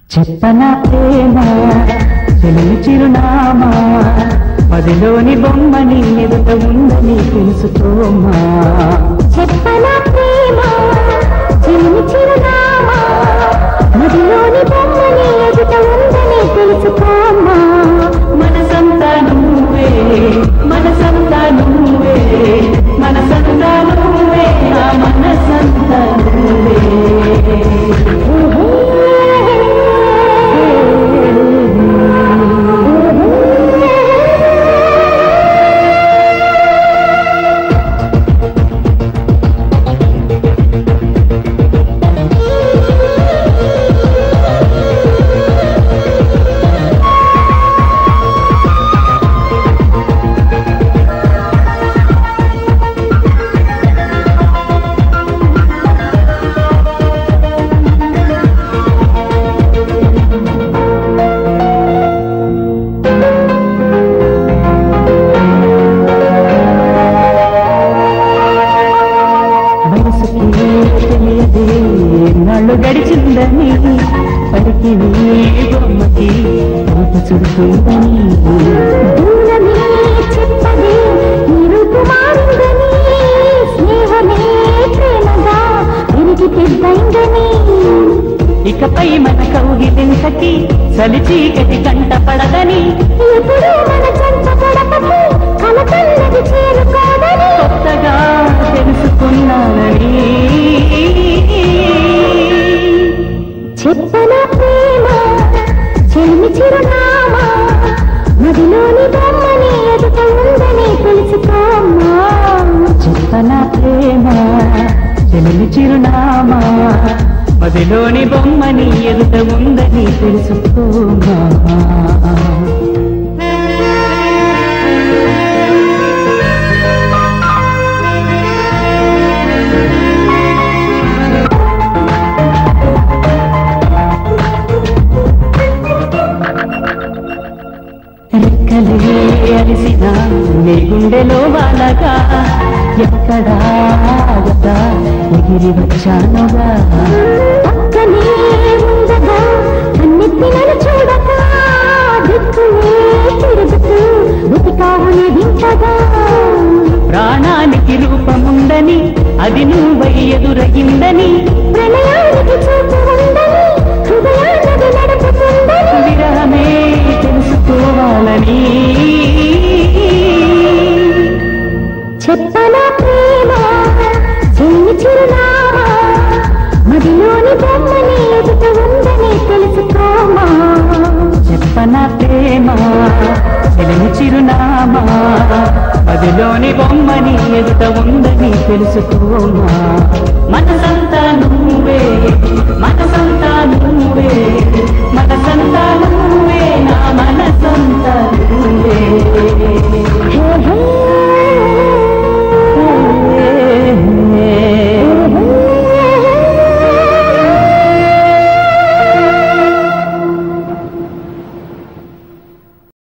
చెప్పన ప్రేమ చెలిమి చిరునామా పదిలోని బొమ్మని ఎదుట ఉందని తెలుసుకోమా చెప్పన ప్రేమ చిన్ని చిరునామా మదిలోని బొమ్మని ఎదుట ఉందని తెలుసుకోమ్మా మనసంతా నువ్వే మనసంతా నువ్వే మనసంతా నువ్వే నా మనసంతా మనసుకి తెలియదే నాళ్ళు గడిచిందని పలికి నీ బొమ్మకి పూత చుడుతుందని దూరమే చెప్పదే ఈ రూపు మారిందని స్నేహమే ప్రేమగా విరిగి పెద్దయిందని ఇకపై మన కౌగిలింతకి చలి చీకటి కంట పడదని ఎప్పుడు మన చెంత గడపకి కలకన్నది చేరుకోదని కొత్తగా తెలుసుకున్నానని చెప్పన ప్రేమ చెల్మి చిరునామా మదిలోని బొమ్మని ఎదుట ఉందని తెలుసుకోమ్మా చెప్పన ప్రేమ చెలిమి చిరునామా మదిలోని బొమ్మని ఎదుట ఉందని తెలుసుకోమా రెక్కలే అలిసిన నీ గుండెలో వాలగా ఎక్కడా ఆగదా ఎగిరి వచ్చానుగా పక్కనే ఉండగా కన్నెత్తినను చూడగా దిక్కులే తిరుగుతూ వెతికావుని వింటగా ప్రాణానికి రూపముందని అది నువ్వై ఎదురగిందని ప్రణయానికి చూపు ఉందని హృదయానికి నడుపుతుందని విరహమే తెలుసుకోవాలని చెప్పన ప్రేమ చెల్లి చిరునామా మదిలోని బొమ్మని ఎదుట ఉందని తెలుసుకోమా చెప్పన ప్రేమ చెలిమి చిరునామా పదిలోని బొమ్మని ఎదుట ఉందని తెలుసుకోమా